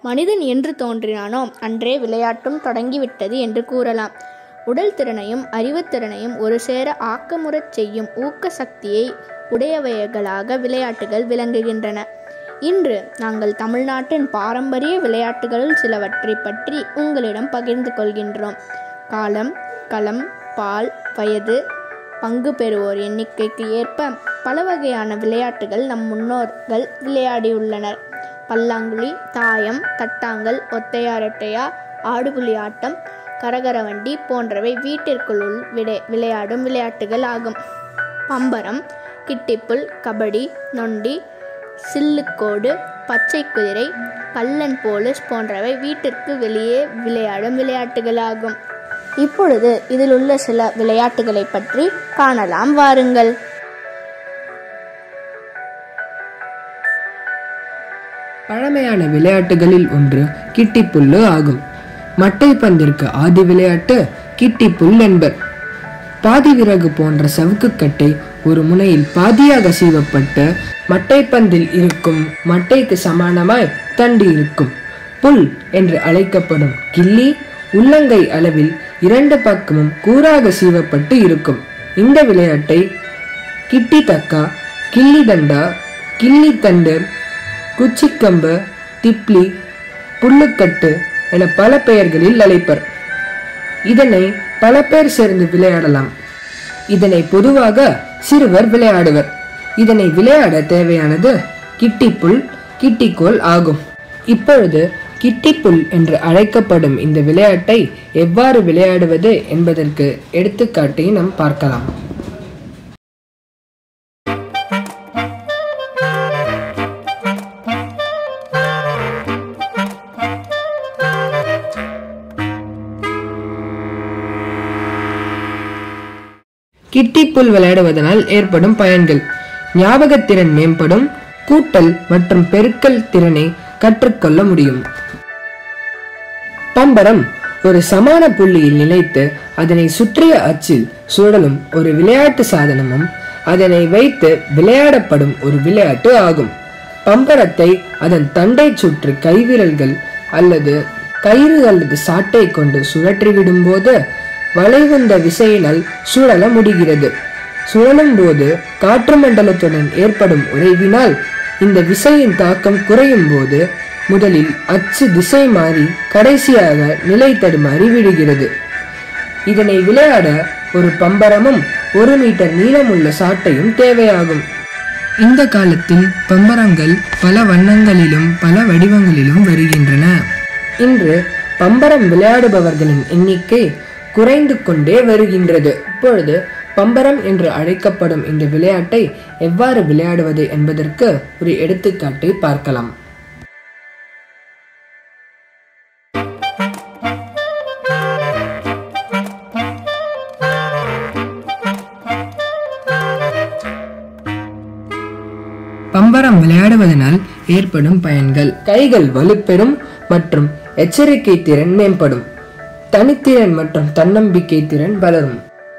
மனிதன் என்று தோன்றினானோ அன்றே விளையாட்டும் தொடங்கிவிட்டது என்று கூறலாம் உடல் திறனையும் அறிவுத்திறனையும் ஒரு சேர ஆக்கமுறச் செய்யும் ஊக்க சக்தியை உடையவைகளாக விளையாட்டுகள் விளங்குகின்றன இன்று நாங்கள் தமிழ்நாட்டின் பாரம்பரிய விளையாட்டுகளில் சிலவற்றை பற்றி உங்களிடம் பகிர்ந்து கொள்கின்றோம் காலம் களம் பால் வயது பங்கு பெறுவோர் எண்ணிக்கைக்கு ஏற்ப பல வகையான விளையாட்டுகள் நம் முன்னோர்கள் விளையாடியுள்ளனர் பல்லாங்குழி தாயம் தட்டாங்கல் ஒத்தையாரட்டையா ஆடுபுலி ஆட்டம் கரகரவண்டி போன்றவை வீட்டிற்குள் விடை விளையாடும் விளையாட்டுகள் ஆகும் பம்பரம் கிட்டிப்புல் கபடி நொண்டி சில்லுக்கோடு பச்சை குதிரை கல்லன் போலீஸ் போன்றவை வீட்டிற்கு வெளியே விளையாடும் விளையாட்டுகளாகும் இப்பொழுது இதில் உள்ள சில விளையாட்டுகளை பற்றி காணலாம் வாருங்கள் பழமையான விளையாட்டுகளில் ஒன்று கிட்டிப்புல்லு ஆகும் மட்டைப்பந்திற்கு ஆதி விளையாட்டு கிட்டிப்புல் என்பர் பாதி விறகு போன்ற சவுக்குக்கட்டை ஒரு முனையில் பாதியாக சீவப்பட்டு மட்டைப்பந்தில் இருக்கும் மட்டைக்கு சமானமாய் தண்டு இருக்கும் புல் என்று அழைக்கப்படும் கிள்ளி உள்ளங்கை அளவில் இரண்டு பக்கமும் கூராக சீவப்பட்டு இருக்கும் இந்த விளையாட்டை கிட்டி தக்கா கிள்ளி தண்டா கிள்ளி தண்டு குச்சிக்கம்பு திப்லி புல்லுக்கட்டு என பல பெயர்களில் அழைப்பர் இதனை பல பேர் சேர்ந்து விளையாடலாம் இதனை பொதுவாக சிறுவர் விளையாடுவர் இதனை விளையாட தேவையானது கிட்டிப்புல் கிட்டிக்கோல் ஆகும் இப்பொழுது கிட்டிப்புல் என்று அழைக்கப்படும் இந்த விளையாட்டை எவ்வாறு விளையாடுவது என்பதற்கு எடுத்துக்காட்டை நாம் பார்க்கலாம் கிட்டிப்புல் விளையாடுவதனால் ஏற்படும் பயன்கள் ஞாபகத்திறன் மேம்படும் கூட்டல் மற்றும் பெருக்கல் திறனை கற்றுக்கொள்ள முடியும் பம்பரம் ஒரு சமான புள்ளியில் நிலைத்து அதனை சுற்றிய அச்சில் சுழலும் ஒரு விளையாட்டு சாதனமும் அதனை வைத்து விளையாடப்படும் ஒரு விளையாட்டு ஆகும் பம்பரத்தை அதன் தண்டை சுற்றி கைவிரல்கள் அல்லது கயிறு அல்லது சாட்டை கொண்டு சுழற்றி விடும்போது வளைவுந்த விசையினால் சுழல முடிகிறது சுழலும் போது காற்று மண்டலத்துடன் ஏற்படும் உறைவினால் இந்த விசையின் தாக்கம் குறையும் போது முதலில் அச்சு திசை மாறி கடைசியாக நிலை தடுமாறி விடுகிறது இதனை விளையாட ஒரு பம்பரமும் ஒரு மீட்டர் நீளமுள்ள சாட்டையும் தேவையாகும் இந்த காலத்தில் பம்பரங்கள் பல வண்ணங்களிலும் பல வடிவங்களிலும் வருகின்றன இன்று பம்பரம் விளையாடுபவர்களின் எண்ணிக்கை குறைந்து கொண்டே வருகின்றது இப்பொழுது பம்பரம் என்று அழைக்கப்படும் இந்த விளையாட்டை எவ்வாறு விளையாடுவது என்பதற்கு ஒரு எடுத்துக்காட்டை பார்க்கலாம் பம்பரம் விளையாடுவதனால் ஏற்படும் பயன்கள் கைகள் வலுப்பெறும் மற்றும் எச்சரிக்கை திறன் மேம்படும் தனித்திறன் மற்றும் தன்னம்பிக்கை திறன் வளரும்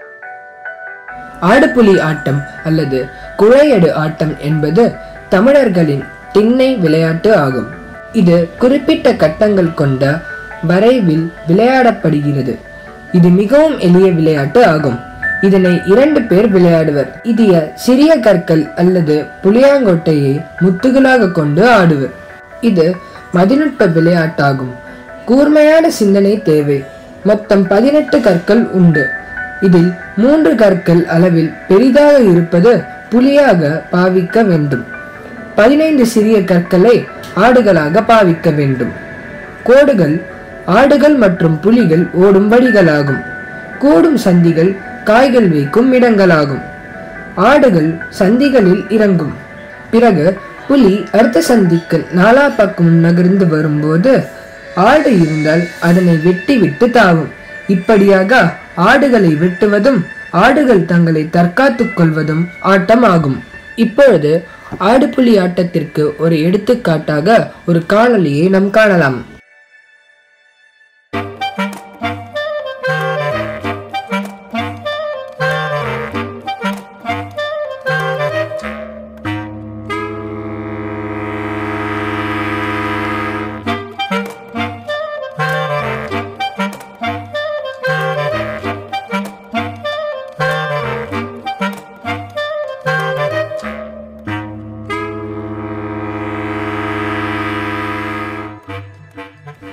ஆடுபுலி ஆட்டம் அல்லது குழையடு ஆட்டம் என்பது தமிழர்களின் திண்ணை விளையாட்டு ஆகும் இது குறிப்பிட்ட கட்டங்கள் கொண்ட வரைவில் விளையாடப்படுகிறது இது மிகவும் எளிய விளையாட்டு ஆகும் இதனை இரண்டு பேர் விளையாடுவர் இதிய சிறிய கற்கள் அல்லது புளியாங்கொட்டையை முத்துகளாக கொண்டு ஆடுவர் இது மதிநுட்ப விளையாட்டாகும் கூர்மையான சிந்தனை தேவை மொத்தம் பதினெட்டு கற்கள் உண்டு இதில் மூன்று கற்கள் அளவில் பெரிதாக இருப்பது புலியாக பாவிக்க வேண்டும் பதினைந்து சிறிய கற்களை ஆடுகளாக பாவிக்க வேண்டும் கோடுகள் ஆடுகள் மற்றும் புலிகள் ஓடும் வழிகளாகும் கூடும் சந்திகள் காய்கள் வைக்கும் இடங்களாகும் ஆடுகள் சந்திகளில் இறங்கும் பிறகு புலி அடுத்த சந்திக்கு நாலா பக்கமும் நகர்ந்து வரும்போது ஆடு இருந்தால் அதனை வெட்டி விட்டு தாவும் இப்படியாக ஆடுகளை வெட்டுவதும் ஆடுகள் தங்களை தற்காத்துக் கொள்வதும் ஆட்டம் ஆகும் இப்பொழுது ஆடுபுலி ஆட்டத்திற்கு ஒரு எடுத்துக்காட்டாக ஒரு காணொளியை நாம் காணலாம்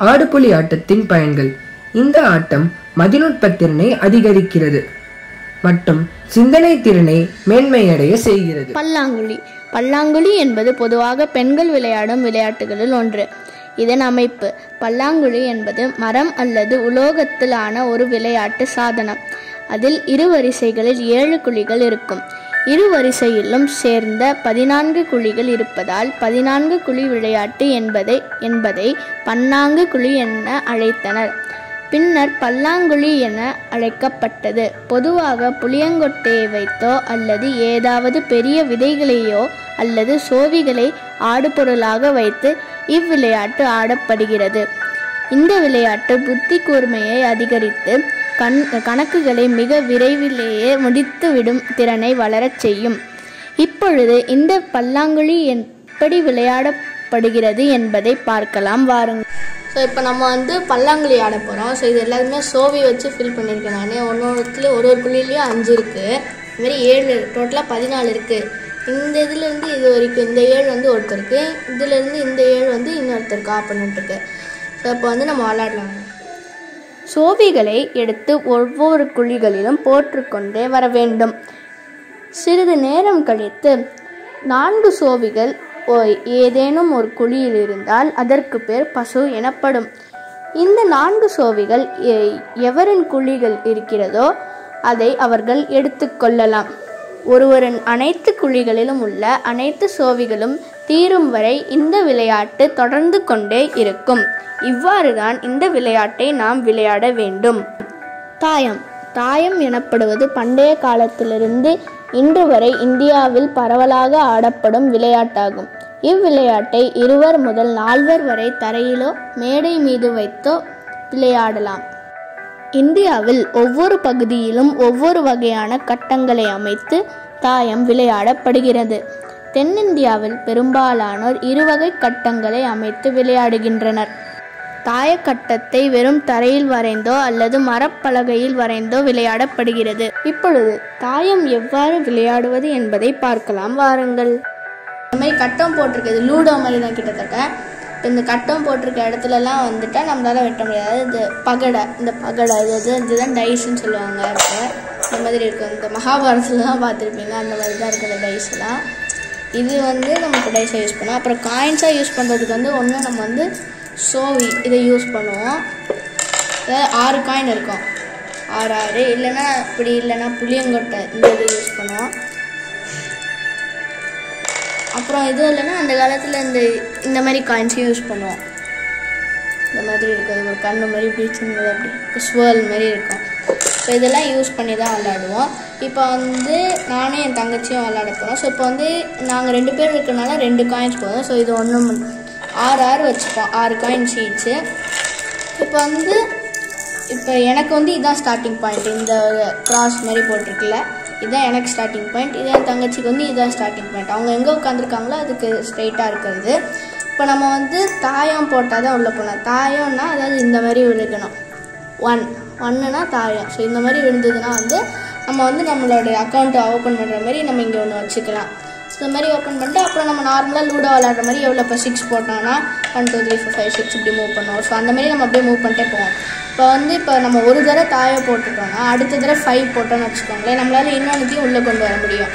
ஆடுபுலி ஆட்டத்தின் பயன்கள் இந்த ஆட்டம் மதிநுட்பத் திறனை அதிகரிக்கிறது மற்றும் சிந்தனை திறனை மேன்மையடைய செய்கிறது பல்லாங்குழி பல்லாங்குழி என்பது பொதுவாக பெண்கள் விளையாடும் விளையாட்டுகளில் ஒன்று இதன் அமைப்பு பல்லாங்குழி என்பது மரம் அல்லது உலோகத்தில் ஆன ஒரு விளையாட்டு சாதனம் அதில் இரு வரிசைகளில் ஏழு குழிகள் இருக்கும் இரு வரிசையிலும் சேர்ந்த பதினான்கு குழிகள் இருப்பதால் பதினான்கு குழி விளையாட்டு என்பதை என்பதை பன்னாங்கு குழி என அழைத்தனர் பின்னர் பல்லாங்குழி என அழைக்கப்பட்டது பொதுவாக புளியங்கொட்டையை வைத்தோ அல்லது ஏதாவது பெரிய விதைகளையோ அல்லது சோவிகளை ஆடுபொருளாக வைத்து இவ்விளையாட்டு ஆடப்படுகிறது இந்த விளையாட்டு புத்தி கூர்மையை அதிகரித்து கண் கணக்குகளை மிக விரைவிலேயே முடித்துவிடும் திறனை வளரச் செய்யும் இப்பொழுது இந்த பல்லாங்குழி எப்படி விளையாடப்படுகிறது என்பதை பார்க்கலாம் வாருங்கள் ஸோ இப்போ நம்ம வந்து பல்லாங்குழி ஆட போகிறோம் ஸோ இது எல்லாருமே சோவி வச்சு ஃபில் பண்ணியிருக்கேன் நான் ஒன்று ஒன்றுத்துலேயும் ஒரு ஒரு குழிலையும் அஞ்சு இருக்குது இதுமாரி ஏழு டோட்டலாக பதினாலு இருக்குது இந்த இதுலேருந்து இது வரைக்கும் இந்த ஏழு வந்து ஒருத்தருக்கு இதுலேருந்து இந்த ஏழு வந்து இன்னொருத்தருக்கு ஆப்போனண்ட் இருக்கு ஸோ இப்போ வந்து நம்ம விளாடலாம் சோவிகளை எடுத்து ஒவ்வொரு குழிகளிலும் போட்டுக்கொண்டே வர வேண்டும் சிறிது நேரம் கழித்து நான்கு சோவிகள் ஓ- ஏதேனும் ஒரு குழியில் இருந்தால் அதற்கு பேர் பசு எனப்படும் இந்த நான்கு சோவிகள் எ- எவரின் குழிகள் இருக்கிறதோ அதை அவர்கள் எடுத்துக்கொள்ளலாம் ஒருவரின் அனைத்து குழிகளிலும் உள்ள அனைத்து சோவிகளும் தீரும் வரை இந்த விளையாட்டு தொடர்ந்து கொண்டே இருக்கும் இவ்வாறுதான் இந்த விளையாட்டை நாம் விளையாட வேண்டும் தாயம் தாயம் எனப்படுவது பண்டைய காலத்திலிருந்து இன்று வரை இந்தியாவில் பரவலாக ஆடப்படும் விளையாட்டாகும் இவ்விளையாட்டை இருவர் முதல் நால்வர் வரை தரையிலோ மேடை மீது வைத்தோ விளையாடலாம் இந்தியாவில் ஒவ்வொரு பகுதியிலும் ஒவ்வொரு வகையான கட்டங்களை அமைத்து தாயம் விளையாடப்படுகிறது தென்னிந்தியாவில் பெரும்பாலானோர் இருவகை கட்டங்களை அமைத்து விளையாடுகின்றனர் தாயக்கட்டத்தை வெறும் தரையில் வரைந்தோ அல்லது மரப்பலகையில் வரைந்தோ விளையாடப்படுகிறது இப்பொழுது தாயம் எவ்வாறு விளையாடுவது என்பதை பார்க்கலாம் வாருங்கள் இந்த மாதிரி கட்டம் போட்டிருக்குது லூடோ மாதிரி தான் கிட்டத்தட்ட இப்போ இந்த கட்டம் போட்டிருக்க இடத்துலலாம் வந்துட்டா நம்மளால வெட்ட முடியாது இது பகடை இந்த பகடை இது இது இதுதான் டைஸ்ன்னு சொல்லுவாங்க இப்போ இந்த மாதிரி இருக்கும் இந்த மகாபாரதத்துலலாம் பார்த்துருப்பீங்க அந்த மாதிரி தான் இருக்குது டைஸ்லாம் இது வந்து நமக்கு டைஸாக யூஸ் பண்ணுவோம் அப்புறம் காயின்ஸாக யூஸ் பண்ணுறதுக்கு வந்து ஒன்று நம்ம வந்து சோவி இதை யூஸ் பண்ணுவோம் அதாவது ஆறு காயின் இருக்கும் ஆறு ஆறு இல்லைன்னா இப்படி இல்லைன்னா புளியங்கொட்டை இந்த இது யூஸ் பண்ணுவோம் அப்புறம் எதுவும் இல்லைன்னா அந்த காலத்தில் இந்த இந்த மாதிரி காயின்ஸையும் யூஸ் பண்ணுவோம் இந்த மாதிரி இருக்கிறது ஒரு கண்ணு மாதிரி இப்படி சின்னது அப்படி ஸ்வேர்ல் மாதிரி இருக்கும் ஸோ இதெல்லாம் யூஸ் பண்ணி தான் விளாடுவோம் இப்போ வந்து நானும் என் தங்கச்சியும் விளாட போகிறோம் ஸோ இப்போ வந்து நாங்கள் ரெண்டு பேர் இருக்கறனால ரெண்டு காயின்ஸ் போதும் ஸோ இது ஒன்று ஆறு ஆறு வச்சுப்போம் ஆறு காயின்ஸ் ஈச்சு இப்போ வந்து இப்போ எனக்கு வந்து இதான் ஸ்டார்டிங் பாயிண்ட் இந்த கிராஸ் மாதிரி போட்டிருக்குல்ல இதுதான் எனக்கு ஸ்டார்டிங் பாயிண்ட் இது என் தங்கச்சிக்கு வந்து இதுதான் ஸ்டார்டிங் பாயிண்ட் அவங்க எங்கே உட்காந்துருக்காங்களோ அதுக்கு ஸ்ட்ரைட்டாக இருக்கிறது இப்போ நம்ம வந்து தாயம் போட்டால் தான் உள்ளே போகலாம் தாயம்னா அதாவது இந்த மாதிரி விழுகணும் ஒன் ஒன்னுனா தாயம் ஸோ இந்த மாதிரி விழுந்ததுன்னா வந்து நம்ம வந்து நம்மளோட அக்கௌண்ட்டை ஓப்பன் பண்ணுற மாதிரி நம்ம இங்கே ஒன்று வச்சுக்கலாம் ஸோ இந்த மாதிரி ஓப்பன் பண்ணிட்டு அப்புறம் நம்ம நார்மலாக லூடோ விளாட்ற மாதிரி எவ்வளோ இப்போ சிக்ஸ் போட்டோம்னா one two three four five six இப்படி மூவ் பண்ணுவோம் ஸோ அந்த மாதிரி நம்ம அப்படியே மூவ் பண்ணிட்டே போவோம் இப்போ வந்து இப்போ நம்ம ஒரு தடவை தாயை போட்டுட்டோம்னா அடுத்த தடவை ஃபைவ் போட்டோம்னு வச்சுக்கோங்களேன் நம்மளால இன்னொன்றுத்தையும் உள்ளே கொண்டு வர முடியும்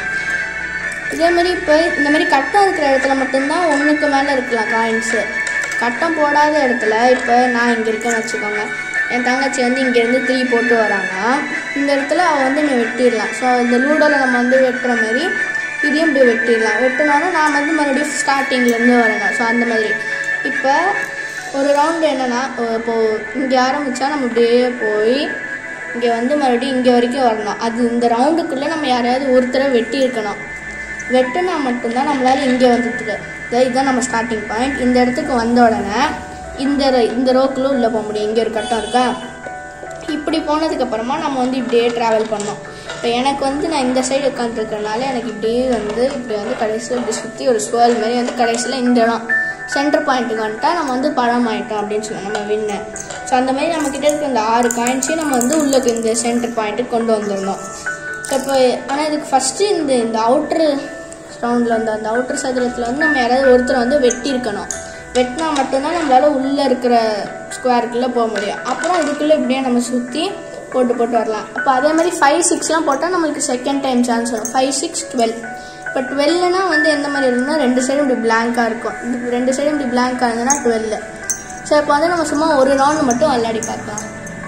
இதே மாதிரி இப்போ இந்த மாதிரி கட்டம் இருக்கிற இடத்துல மட்டும்தான் ஒன்றுக்கு மேலே இருக்கலாம் காயின்ஸு கட்டம் போடாத இடத்துல இப்போ நான் இங்கே இருக்கேன்னு வச்சுக்கோங்க என் தங்கச்சி வந்து இங்கேருந்து த்ரீ போட்டு வராங்க இந்த இடத்துல அவள் வந்து என்னை வெட்டிடலாம் ஸோ இந்த லூடோவில் நம்ம வந்து வெட்டுற மாதிரி இதையும் இப்படி வெட்டிடலாம் வெட்டினோன்னா நான் வந்து மறுபடியும் ஸ்டார்டிங்லேருந்து வரணும் ஸோ அந்த மாதிரி இப்போ ஒரு ரவுண்டு என்னென்னா இப்போது இங்கே ஆரம்பித்தா நம்ம இப்படியே போய் இங்கே வந்து மறுபடியும் இங்கே வரைக்கும் வரணும் அது இந்த ரவுண்டுக்குள்ளே நம்ம யாரையாவது ஒருத்தரை வெட்டி இருக்கணும் வெட்டுனா மட்டும்தான் நம்மளால இங்கே வந்துட்டுருக்கு இதான் இதுதான் நம்ம ஸ்டார்டிங் பாயிண்ட் இந்த இடத்துக்கு வந்த உடனே இந்த ர- இந்த ரோக்குள்ள உள்ளே போக முடியும் இங்கே ஒரு கட்டம் இருக்கா இப்படி போனதுக்கு அப்புறமா நம்ம வந்து இப்படியே ட்ராவல் பண்ணோம் இப்போ எனக்கு வந்து நான் இந்த சைடு உட்காந்துருக்கறனால எனக்கு இப்படியே வந்து இப்படி வந்து கடைசியில் இப்படி சுற்றி ஒரு ஸ்வேல் மாதிரி வந்து கடைசியில் இந்த இடம் சென்டர் பாயிண்ட்டுக்கு வந்துட்டா நம்ம வந்து பழம் ஆயிட்டோம் அப்படின்னு சொல்லுவோம் நம்ம வின்ன ஸோ அந்த மாதிரி நம்ம கிட்ட இருக்க இந்த ஆறு காயின்ஸையும் நம்ம வந்து உள்ளுக்கு இந்த சென்டர் பாயிண்ட்டுக்கு கொண்டு வந்துடணும் ஸோ இப்போ ஆனால் இதுக்கு ஃபஸ்ட்டு இந்த இந்த அவுட்ரு ரவுண்டில் வந்து அந்த அவுட்ரு சதுரத்தில் வந்து நம்ம யாராவது ஒருத்தரை வந்து வெட்டி இருக்கணும் வெட்டினா மட்டும்தான் நம்மளால உள்ளே இருக்கிற ஸ்கொயருக்குள்ளே போக முடியும் அப்புறம் இதுக்குள்ளே இப்படியே நம்ம சுற்றி போட்டு போட்டு வரலாம் அப்போ அதே மாதிரி ஃபைவ் சிக்ஸ்லாம் போட்டால் நம்மளுக்கு செகண்ட் டைம் சான்ஸ் வரும் ஃபைவ் சிக்ஸ் டுவெல் இப்போ டுவெல்னா வந்து எந்த மாதிரி இருக்குன்னா ரெண்டு சைடும் இப்படி பிளாங்காக இருக்கும் இப்படி ரெண்டு சைடும் இப்படி பிளாங்காக இருந்ததுன்னா டுவெல் ஸோ இப்போ வந்து நம்ம சும்மா ஒரு ரவுண்டு மட்டும் விளையாடி பார்க்கலாம்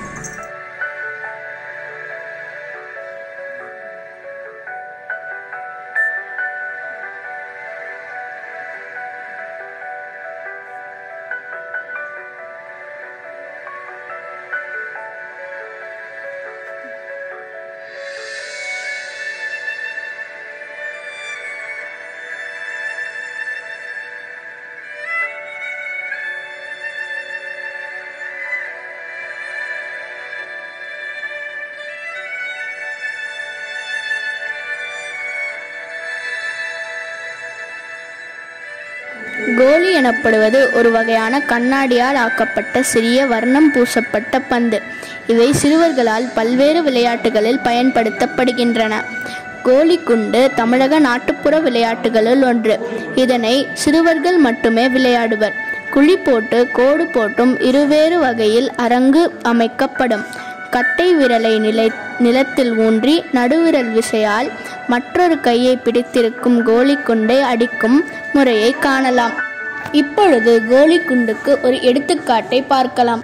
கோலி எனப்படுவது ஒரு வகையான கண்ணாடியால் ஆக்கப்பட்ட சிறிய வர்ணம் பூசப்பட்ட பந்து இவை சிறுவர்களால் பல்வேறு விளையாட்டுகளில் பயன்படுத்தப்படுகின்றன கோலி குண்டு தமிழக நாட்டுப்புற விளையாட்டுகளுள் ஒன்று இதனை சிறுவர்கள் மட்டுமே விளையாடுவர் குழி போட்டு கோடு போட்டும் இருவேறு வகையில் அரங்கு அமைக்கப்படும் கட்டை விரலை நிலை நிலத்தில் ஊன்றி நடுவிரல் விசையால் மற்றொரு கையை பிடித்திருக்கும் கோலி குண்டை அடிக்கும் முறையை காணலாம் இப்பொழுது கோலி குண்டுக்கு ஒரு எடுத்துக்காட்டை பார்க்கலாம்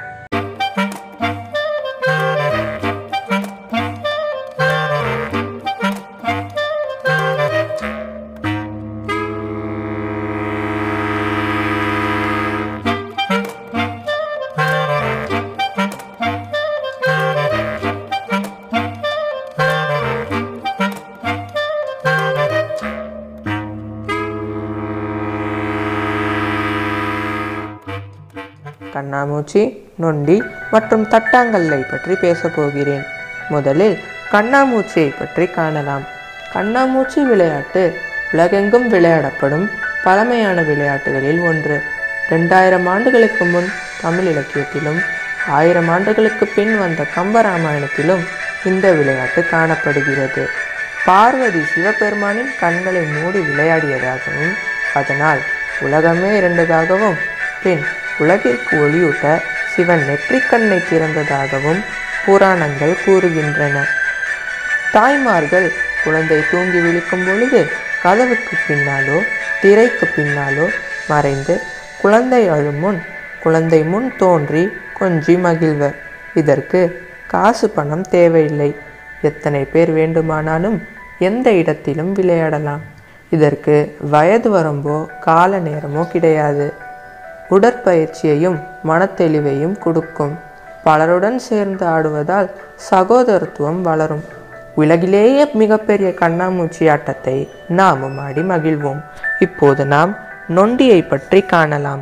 கண்ணாமூச்சி நொண்டி மற்றும் தட்டாங்கல்லை பற்றி பேசப் போகிறேன் முதலில் கண்ணாமூச்சியை பற்றி காணலாம் கண்ணாமூச்சி விளையாட்டு உலகெங்கும் விளையாடப்படும் பழமையான விளையாட்டுகளில் ஒன்று ரெண்டாயிரம் ஆண்டுகளுக்கு முன் தமிழ் இலக்கியத்திலும் ஆயிரம் ஆண்டுகளுக்கு பின் வந்த கம்பராமாயணத்திலும் இந்த விளையாட்டு காணப்படுகிறது பார்வதி சிவபெருமானின் கண்களை மூடி விளையாடியதாகவும் அதனால் உலகமே இருந்ததாகவும் பின் உலகிற்கு ஒளியூட்ட சிவன் நெற்றிக்கண்ணை திறந்ததாகவும் புராணங்கள் கூறுகின்றன தாய்மார்கள் குழந்தை தூங்கி விழிக்கும் பொழுது கதவுக்கு பின்னாலோ திரைக்கு பின்னாலோ மறைந்து குழந்தை அழும் முன் குழந்தை முன் தோன்றி கொஞ்சி மகிழ்வர் இதற்கு காசு பணம் தேவையில்லை எத்தனை பேர் வேண்டுமானாலும் எந்த இடத்திலும் விளையாடலாம் இதற்கு வயது வரம்போ கால நேரமோ கிடையாது உடற்பயிற்சியையும் மனத்தெளிவையும் கொடுக்கும் பலருடன் சேர்ந்து ஆடுவதால் சகோதரத்துவம் வளரும் உலகிலேயே மிகப்பெரிய கண்ணாமூச்சி ஆட்டத்தை நாமும் ஆடி மகிழ்வோம் இப்போது நாம் நொண்டியை பற்றி காணலாம்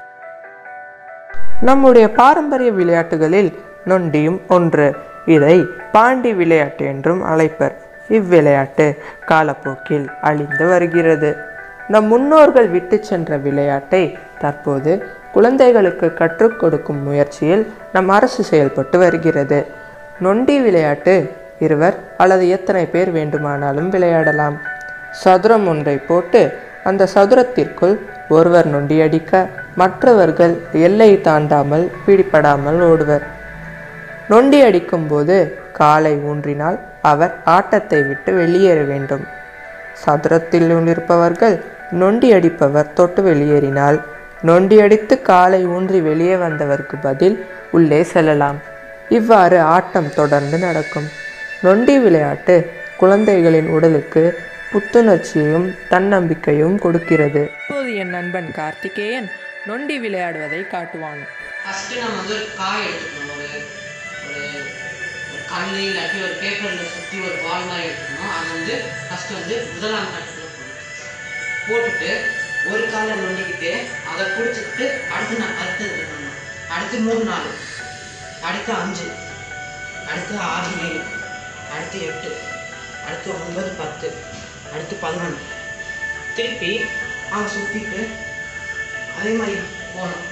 நம்முடைய பாரம்பரிய விளையாட்டுகளில் நொண்டியும் ஒன்று இதை பாண்டி விளையாட்டு என்றும் அழைப்பர் இவ்விளையாட்டு காலப்போக்கில் அழிந்து வருகிறது நம் முன்னோர்கள் விட்டு சென்ற விளையாட்டை தற்போது குழந்தைகளுக்கு கற்றுக் கொடுக்கும் முயற்சியில் நம் அரசு செயல்பட்டு வருகிறது நொண்டி விளையாட்டு இருவர் அல்லது எத்தனை பேர் வேண்டுமானாலும் விளையாடலாம் சதுரம் ஒன்றை போட்டு அந்த சதுரத்திற்குள் ஒருவர் நொண்டி அடிக்க மற்றவர்கள் எல்லை தாண்டாமல் பிடிபடாமல் ஓடுவர் நொண்டி அடிக்கும்போது காலை ஊன்றினால் அவர் ஆட்டத்தை விட்டு வெளியேற வேண்டும் சதுரத்தில் இருப்பவர்கள் நொண்டி அடிப்பவர் தொட்டு வெளியேறினால் நொண்டி அடித்து காலை ஊன்றி வெளியே வந்தவருக்கு பதில் உள்ளே செல்லலாம் இவ்வாறு ஆட்டம் தொடர்ந்து நடக்கும் நொண்டி விளையாட்டு குழந்தைகளின் உடலுக்கு புத்துணர்ச்சியையும் தன்னம்பிக்கையும் கொடுக்கிறது இப்போது என் நண்பன் கார்த்திகேயன் நொண்டி விளையாடுவதை காட்டுவான் ஃபஸ்ட்டு நம்ம வந்து ஒரு காய் எடுத்துக்கணும் ஒரு ஒரு ஒரு கல் இல்லாட்டி ஒரு பேப்பரில் சுற்றி ஒரு பால் மாதிரி எடுத்துக்கணும் அது வந்து ஃபஸ்ட்டு வந்து முதலாம் கட்டத்தில் போடணும் போட்டுட்டு ஒரு காலை நொண்டிக்கிட்டு அதை பிடிச்சிக்கிட்டு அடுத்து நான் அடுத்து இது பண்ணணும் அடுத்து மூணு நாள் அடுத்து அஞ்சு அடுத்து ஆறு ஏழு அடுத்து எட்டு அடுத்து ஒன்பது பத்து அடுத்து பதினொன்று திருப்பி அதை சுற்றிட்டு அதே மாதிரி போகணும்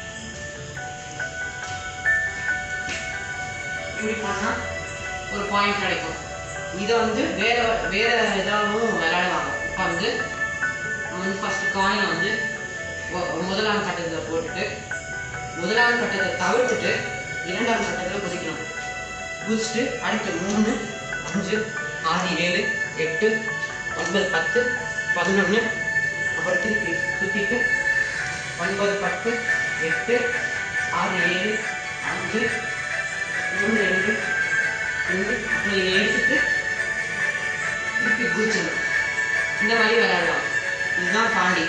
இப்படி பண்ணா ஒரு பாயிண்ட் கிடைக்கும் இதை வந்து வேற வேற இதாகவும் விளையாடுவாங்க இப்போ வந்து நம்ம வந்து ஃபர்ஸ்ட் காயினை வந்து ஒ- முதலாம் கட்டத்தில் போட்டுட்டு முதலாவது கட்டத்தை தவிர்த்துட்டு இரண்டாம் கட்டத்தில் குதிக்கணும் குதிச்சுட்டு அடுத்து மூணு அஞ்சு ஆறு ஏழு எட்டு ஒன்பது பத்து பதினொன்று அப்புறம் திருப்பி சுற்றிட்டு ஒன்பது பத்து எட்டு ஆறு ஏழு அஞ்சு மூணு ரெண்டு ரெண்டு அப்புறம் இதை எடுத்துட்டு திருப்பி குதிச்சிடணும் இந்த மாதிரி விளையாடலாம் இதுதான் பாண்டி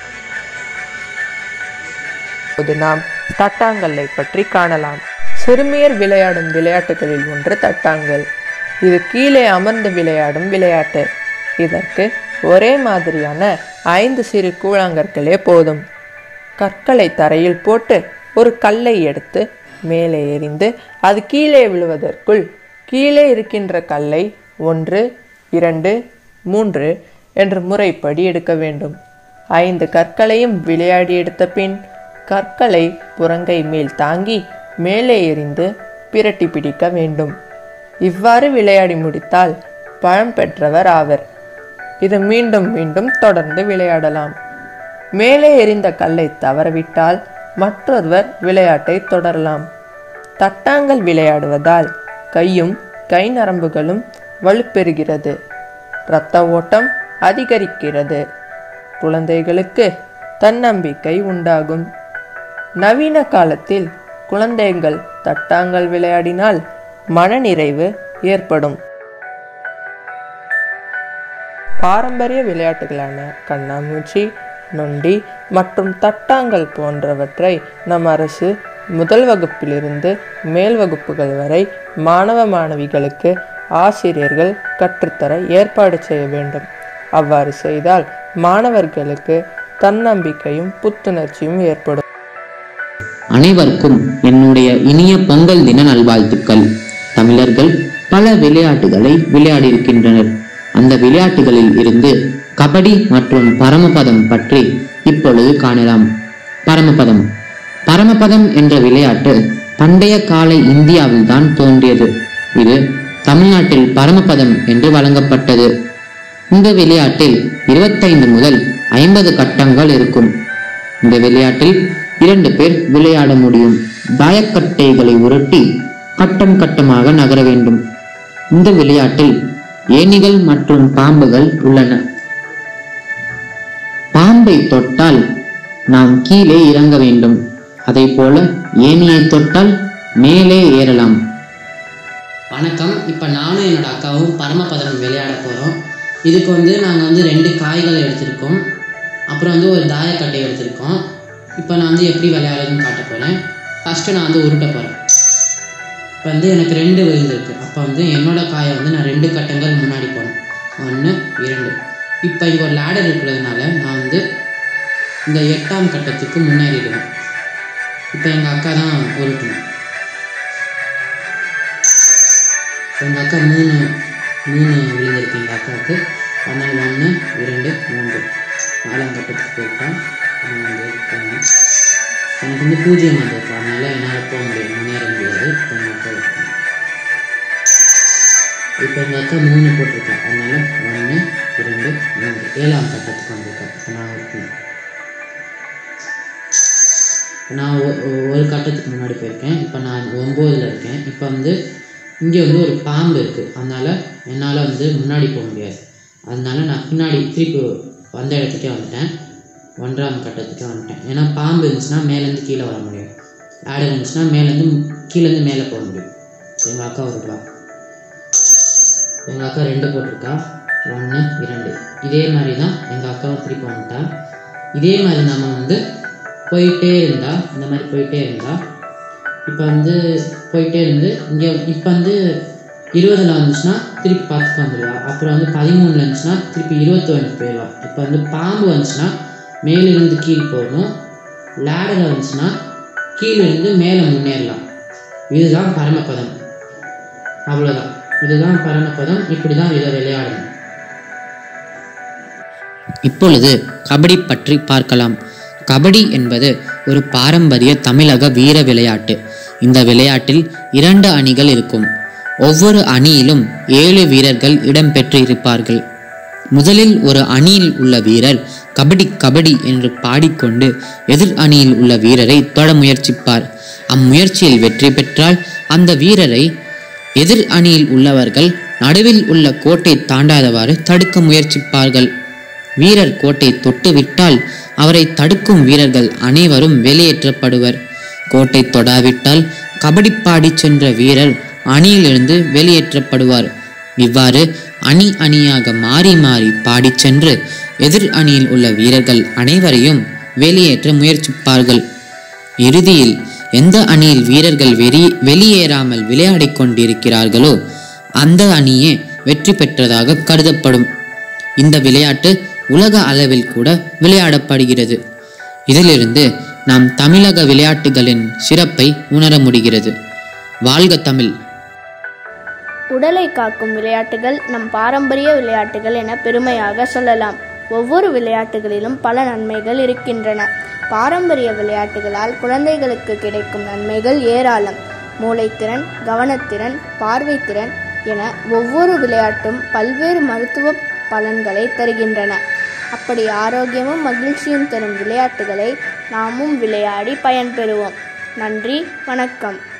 இப்போது நாம் தட்டாங்கல்லை பற்றி காணலாம் சிறுமியர் விளையாடும் விளையாட்டுகளில் ஒன்று தட்டாங்கல் இது கீழே அமர்ந்து விளையாடும் விளையாட்டு இதற்கு ஒரே மாதிரியான ஐந்து சிறு கூழாங்கற்களே போதும் கற்களை தரையில் போட்டு ஒரு கல்லை எடுத்து மேலே எறிந்து அது கீழே விழுவதற்குள் கீழே இருக்கின்ற கல்லை ஒன்று இரண்டு மூன்று என்ற முறைப்படி எடுக்க வேண்டும் ஐந்து கற்களையும் விளையாடி எடுத்த பின் கற்களை புறங்கை மேல் தாங்கி மேலே எறிந்து பிரட்டி பிடிக்க வேண்டும் இவ்வாறு விளையாடி முடித்தால் பழம் பெற்றவர் ஆவர் இது மீண்டும் மீண்டும் தொடர்ந்து விளையாடலாம் மேலே எறிந்த கல்லை தவறவிட்டால் மற்றொருவர் விளையாட்டை தொடரலாம் தட்டாங்கல் விளையாடுவதால் கையும் கை நரம்புகளும் வலுப்பெறுகிறது இரத்த ஓட்டம் அதிகரிக்கிறது குழந்தைகளுக்கு தன்னம்பிக்கை உண்டாகும் நவீன காலத்தில் குழந்தைகள் தட்டாங்கல் விளையாடினால் மனநிறைவு ஏற்படும் பாரம்பரிய விளையாட்டுகளான கண்ணாமூச்சி நொண்டி மற்றும் தட்டாங்கல் போன்றவற்றை நம் அரசு முதல் வகுப்பிலிருந்து மேல் வகுப்புகள் வரை மாணவ மாணவிகளுக்கு ஆசிரியர்கள் கற்றுத்தர ஏற்பாடு செய்ய வேண்டும் அவ்வாறு செய்தால் மாணவர்களுக்கு தன்னம்பிக்கையும் புத்துணர்ச்சியும் ஏற்படும் அனைவருக்கும் என்னுடைய இனிய பொங்கல் தின நல்வாழ்த்துக்கள் தமிழர்கள் பல விளையாட்டுகளை விளையாடியிருக்கின்றனர் அந்த விளையாட்டுகளில் இருந்து கபடி மற்றும் பரமபதம் பற்றி இப்பொழுது காணலாம் பரமபதம் பரமபதம் என்ற விளையாட்டு பண்டைய கால இந்தியாவில் தான் தோன்றியது இது தமிழ்நாட்டில் பரமபதம் என்று வழங்கப்பட்டது இந்த விளையாட்டில் இருபத்தைந்து முதல் ஐம்பது கட்டங்கள் இருக்கும் இந்த விளையாட்டில் இரண்டு பேர் விளையாட முடியும் தாயக்கட்டைகளை உருட்டி கட்டம் கட்டமாக நகர வேண்டும் இந்த விளையாட்டில் ஏணிகள் மற்றும் பாம்புகள் உள்ளன பாம்பை தொட்டால் நாம் கீழே இறங்க வேண்டும் அதை போல ஏணியை தொட்டால் மேலே ஏறலாம் வணக்கம் இப்போ நானும் என்னோட அக்காவும் பரமபதம் விளையாட போகிறோம் இதுக்கு வந்து நாங்கள் வந்து ரெண்டு காய்களை எடுத்திருக்கோம் அப்புறம் வந்து ஒரு தாயக்கட்டை எடுத்திருக்கோம் இப்போ நான் வந்து எப்படி விளையாடுறதுன்னு காட்ட போகிறேன் ஃபஸ்ட்டு நான் வந்து உருட்ட போகிறேன் இப்போ வந்து எனக்கு ரெண்டு விழுந்திருக்கு அப்போ வந்து என்னோட காயை வந்து நான் ரெண்டு கட்டங்கள் முன்னாடி போனேன் ஒன்று இரண்டு இப்போ இங்கே ஒரு லேடர் இருக்கிறதுனால நான் வந்து இந்த எட்டாம் கட்டத்துக்கு முன்னேறிடுவேன் இப்போ எங்கள் அக்கா தான் உருட்டணும் எங்கள் அக்கா மூணு மூணு விழுந்திருக்கு எங்கள் அக்காவுக்கு அதனால் ஒன்று இரண்டு மூன்று நாலாம் கட்டத்துக்கு போயிட்டான் நான் வந்து போனேன் எனக்கு வந்து பூஜ்ஜியம் வந்திருக்கு அதனால் என்னால் போக முடியாது முன்னேற முடியாது இப்போ எங்கள் அக்கா இருக்கேன் இப்போ எங்கள் அக்கா மூணு போட்டிருக்கா அதனால் ஒன்று இரண்டு மூன்று ஏழாம் கட்டத்துக்கு வந்திருக்கேன் இப்போ நான் இருக்கேன் நான் ஒ- ஒ- ஒரு கட்டத்துக்கு முன்னாடி போயிருக்கேன் இப்போ நான் ஒம்போதில் இருக்கேன் இப்போ வந்து இங்கே வந்து ஒரு பாம்பு இருக்குது அதனால் என்னால் வந்து முன்னாடி போக முடியாது அதனால நான் பின்னாடி திருப்பி வந்த இடத்துக்கே வந்துட்டேன் ஒன்றாம் கட்டத்துக்கே வந்துட்டேன் ஏன்னா பாம்பு இருந்துச்சுன்னா மேலேருந்து கீழே வர முடியும் ஆடர் இருந்துச்சுன்னா மேலேருந்து கீழேருந்து மேலே போக முடியும் எங்கள் அக்கா வருவா எங்கள் அக்கா ரெண்டு போட்டிருக்கா ஒன்று இரண்டு இதே மாதிரி தான் எங்கள் அக்காவும் திருப்பி வந்துட்டா இதே மாதிரி நம்ம வந்து போயிட்டே இருந்தா இந்த மாதிரி போயிட்டே இருந்தா இப்போ வந்து போயிட்டே இருந்து இங்கே இப்போ வந்து இருபதில் வந்துச்சுன்னா திருப்பி பத்துக்கு வந்துடுவா அப்புறம் வந்து பதிமூணில் இருந்துச்சுன்னா திருப்பி இருபத்தி ஒன்றுக்கு போயிடுவா இப்போ வந்து பாம்பு வந்துச்சுன்னா மேலிருந்து கீழ் போகணும் லேடரில் வந்துச்சுன்னா கீழிருந்து மேலே முன்னேறலாம் இதுதான் பரமபதம் அவ்வளோதான் இதுதான் பரமபதம் இப்படி தான் இதை விளையாடணும் இப்பொழுது கபடி பற்றி பார்க்கலாம் கபடி என்பது ஒரு பாரம்பரிய தமிழக வீர விளையாட்டு இந்த விளையாட்டில் இரண்டு அணிகள் இருக்கும் ஒவ்வொரு அணியிலும் ஏழு வீரர்கள் இடம்பெற்று இருப்பார்கள் முதலில் ஒரு அணியில் உள்ள வீரர் கபடி கபடி என்று பாடிக்கொண்டு எதிர் அணியில் உள்ள வீரரை தொட முயற்சிப்பார் அம்முயற்சியில் வெற்றி பெற்றால் அந்த வீரரை எதிர் அணியில் உள்ளவர்கள் நடுவில் உள்ள கோட்டை தாண்டாதவாறு தடுக்க முயற்சிப்பார்கள் வீரர் கோட்டை தொட்டு விட்டால் அவரை தடுக்கும் வீரர்கள் அனைவரும் வெளியேற்றப்படுவர் கோட்டை தொடாவிட்டால் கபடி பாடி சென்ற வீரர் அணியிலிருந்து வெளியேற்றப்படுவார் இவ்வாறு அணி அணியாக மாறி மாறி பாடிச் சென்று எதிர் அணியில் உள்ள வீரர்கள் அனைவரையும் வெளியேற்ற முயற்சிப்பார்கள் இறுதியில் எந்த அணியில் வீரர்கள் வெறி வெளியேறாமல் விளையாடிக் கொண்டிருக்கிறார்களோ அந்த அணியே வெற்றி பெற்றதாக கருதப்படும் இந்த விளையாட்டு உலக அளவில் கூட விளையாடப்படுகிறது இதிலிருந்து நாம் தமிழக விளையாட்டுகளின் சிறப்பை உணர முடிகிறது வாழ்க தமிழ் உடலை காக்கும் விளையாட்டுகள் நம் பாரம்பரிய விளையாட்டுகள் என பெருமையாக சொல்லலாம் ஒவ்வொரு விளையாட்டுகளிலும் பல நன்மைகள் இருக்கின்றன பாரம்பரிய விளையாட்டுகளால் குழந்தைகளுக்கு கிடைக்கும் நன்மைகள் ஏராளம் மூளைத்திறன் கவனத்திறன் பார்வைத்திறன் என ஒவ்வொரு விளையாட்டும் பல்வேறு மருத்துவ பலன்களை தருகின்றன அப்படி ஆரோக்கியமும் மகிழ்ச்சியும் தரும் விளையாட்டுகளை நாமும் விளையாடி பயன்பெறுவோம் நன்றி வணக்கம்